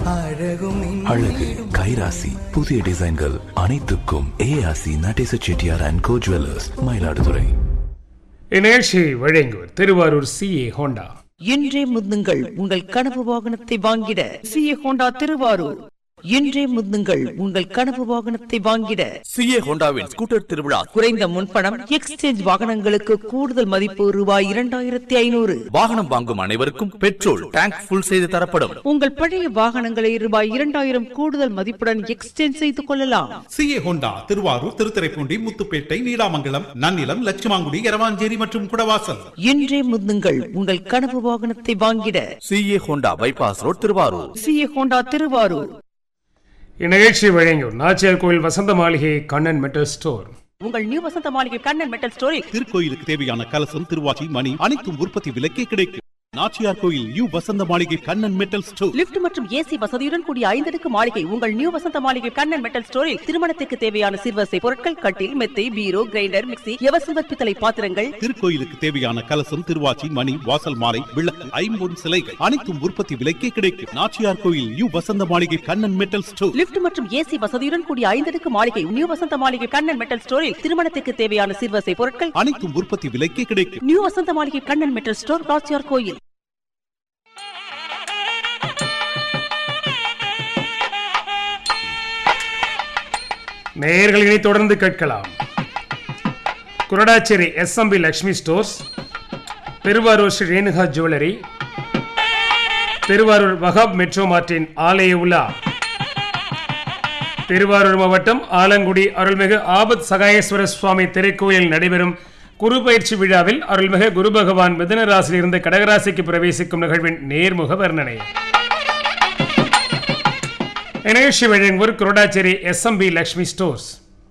அழகும் அழகு கைராசி புதிய டிசைன்கள் அனைத்துக்கும் ARC Natesa Chettiar and Co Jewellers Mayiladuthurai இந்நிகழ்ச்சியை வழங்குவர் திருவாரூர் சிஏ ஹோண்டா இன்றே முந்துங்கள் உங்கள் கனவு வாகனத்தை வாங்கிட சிஏ ஹோண்டா திருவாரூர் இன்றே முந்துங்கள் உங்கள் கனவு வாகனத்தை வாங்கிட சிஏ ஹோண்டாவின் ஸ்கூட்டர் திருவிழா குறைந்த முன்பணம் எக்ஸ்சேஞ்ச் வாகனங்களுக்கு கூடுதல் மதிப்பு ரூபாய் இரண்டாயிரத்தி ஐநூறு வாகனம் வாங்கும் அனைவருக்கும் பெட்ரோல் டேங்க் ஃபுல் செய்து தரப்படும் உங்கள் பழைய வாகனங்களை ரூபாய் இரண்டாயிரம் கூடுதல் மதிப்புடன் எக்ஸ்சேஞ்ச் செய்து கொள்ளலாம் சிஏ ஹோண்டா திருவாரூர் திருத்துறைப்பூண்டி முத்துப்பேட்டை நீடாமங்கலம் நன்னிலம் லட்சுமாங்குடி எரவாஞ்சேரி மற்றும் குடவாசல் இன்றே முந்துங்கள் உங்கள் கனவு வாகனத்தை வாங்கிட CA Honda bypass road Thiruvarur CA Honda Thiruvarur இந்நிகழ்ச்சியை வழங்குவர் நாச்சியார் கோயில் வசந்த மாளிகை கண்ணன் மெட்டல் ஸ்டோர் உங்கள் நியூ வசந்த மாளிகை கண்ணன் மெட்டல் ஸ்டோரில் திருக்கோயிலுக்கு தேவையான கலசம் திருவாச்சி மணி அனைத்தும் உற்பத்தி விலைக்கே கிடைக்கும் நாச்சியார் கோயில் new Vasantha Maaligai Kannan metal store lift மற்றும் ஏசி வசதியுடன் கூடிய ஐந்தடுக்கு மாளிகை உங்கள் நியூ வசந்த மாளிகை கண்ணன் மெட்டல் ஸ்டோரில் திருமணத்துக்கு தேவையான சிறுவசை பொருட்கள் கட்டில் மெத்தை பீரோ கிரைண்டர் மிக்ஸி எவசில்வர் பித்தளை பாத்திரங்கள் திருக்கோயிலுக்கு தேவையான கலசம் திருவாச்சி மணி வாசல் மாலை விளக்கு ஐம்பொன் சிலைகள் அனைத்தும் உற்பத்தி விலைக்கே கிடைக்கும் நாச்சியார் கோயில் new Vasantha Maaligai Kannan metal store lift மற்றும் ஏசி வசதியுடன் கூடிய ஐந்தடுக்கு மாளிகை நியூ வசந்த மாளிகை கண்ணன் மெட்டல் ஸ்டோரில் திருமணத்துக்கு தேவையான சிறுவசை பொருட்கள் அனைத்தும் உற்பத்தி விலைக்கே கிடைக்கும் new Vasantha Maaligai Kannan metal store ராச்சியார் கோயில் நேயர்களினை தொடர்ந்து கேட்கலாம் Koradacheri SMP Lakshmi Stores Thiruvarur Sri Renuka jewellery Thiruvarur Wahab Metro மார்ட்டின் ஆலய உலா திருவாரூர் மாவட்டம் ஆலங்குடி அருள்மிகு ஆபத் சகாயேஸ்வர சுவாமி திருக்கோயில் நடைபெறும் குரு பயிற்சி விழாவில் அருள்மிகு குரு பகவான் மிதன ராசியிலிருந்து கடகராசிக்கு பிரவேசிக்கும் நிகழ்வின் நேர்முக வர்ணனை நிகழ்ச்சி வழங்குவோர் Koradacheri SMP Lakshmi Stores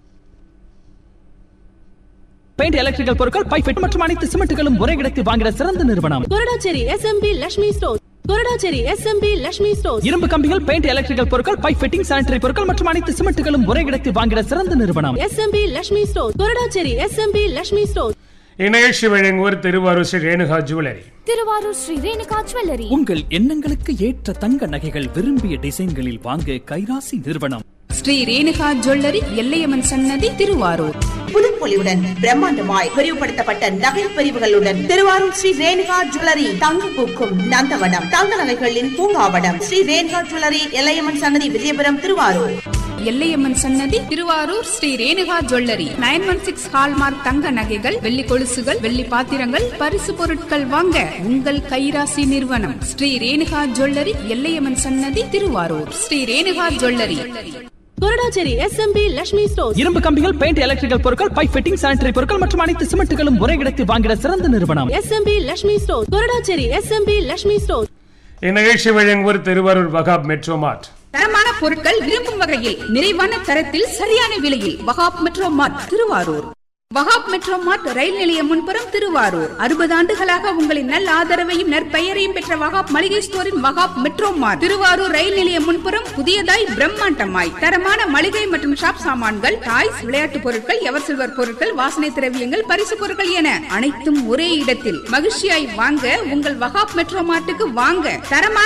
paint electrical பொருட்கள் பைப் மற்றும் அனைத்து சிமெண்ட்டுகளும் ஒரே இடத்தில் வாங்கிட சிறந்த நிறுவனம் Koradacheri SMP Lakshmi store Koradacheri SMP Lakshmi store இரும்பு கம்பிகள் பெயிண்ட் எலக்ட்ரிக்கல் பொருட்கள் பைப் ஃபிட்டிங் சானிட்டரி பொருட்கள் மற்றும் அனைத்து சிமெண்ட்டுகளும் ஒரே இடத்தில் வாங்கிட சிறந்த நிறுவனம் SMP Lakshmi store Koradacheri SMP Lakshmi store இந்நிகழ்ச்சி வழங்குவோர் திருவாரூர் ஸ்ரீ ரேணுகா ஜுவல்லரி திருவாரூர் ஸ்ரீ ரேணுகா ஜுவல்லரி உங்கள் எண்ணங்களுக்கு ஏற்ற தங்க நகைகள் விரும்பிய டிசைன்களில் வாங்க கைராசி நிறுவனம் ஸ்ரீ ரேணுகா ஜுவல்லரி எல்லையம்மன் சன்னதி திருவாரூர் புதுப்பொலிவுடன் பிரம்மாண்டமாய் விரிவுபடுத்தப்பட்ட நகை பிரிவுகளுடன் திருவாரூர் ஸ்ரீ ரேணுகா ஜுவல்லரி தங்க பூக்கும் நந்தவனம் தங்க நகைகளின் பூங்காவனம் ஸ்ரீ ரேணுகா ஜுவல்லரி எல்லையம்மன் சன்னதி விஜயபுரம் திருவாரூர் எல்லையம்மன் சன்னதி Thiruvarur Sri Renuka jewellery nine one six hallmark தங்க நகைகள் வெள்ளி கொலுசுகள் வெள்ளி பாத்திரங்கள் பரிசு பொருட்கள் வாங்க உங்கள் கைராசி நிறுவனம் ஸ்ரீ ரேணுகா ஜுவல்லரி எல்லையம்மன் சன்னதி Thiruvarur Sri Renuka jewellery Koradacheri SMP Lakshmi store இரும்பு கம்பிகள் பெயிண்ட் எலக்ட்ரிக்கல் பொருட்கள் பைப் ஃபிட்டிங் சானிட்டரி பொருட்கள் மற்றும் அனைத்து சிமெண்ட்டுகளும் ஒரே இடத்தில் வாங்கிட சிறந்த நிறுவனம் SMP Lakshmi store Koradacheri SMP Lakshmi store இந்நிகழ்ச்சி வழங்குவோர் திருவாரூர் வகாப் மெட்ரோ மார்ட் தரமான பொருட்கள் விரும்பும் வகையில் நிறைவான தரத்தில் சரியான விலையில் Wahab Metro Mart Thiruvarur Wahab Metro Mart rail நிலையம் முன்புறம் திருவாரூர் அறுபது ஆண்டுகளாக உங்களின் நல்ல ஆதரவையும் நற்பெயரையும் பெற்ற வகாப் மளிகை ஸ்டோரின் வகாப் மெட்ரோ மார்ட் திருவாரூர் ரயில் நிலையம் முன்புறம் புதியதாய் பிரம்மாண்டமாய் தரமான மளிகை மற்றும் ஷாப் சாமான்கள் டாய்ஸ் விளையாட்டு பொருட்கள் எவர் சில்வர் பொருட்கள் வாசனை திரவியங்கள் பரிசு பொருட்கள் என அனைத்தும் ஒரே இடத்தில் மகிழ்ச்சியாய் வாங்க உங்கள் வகாப் மெட்ரோ மார்ட்டுக்கு வாங்க தரமான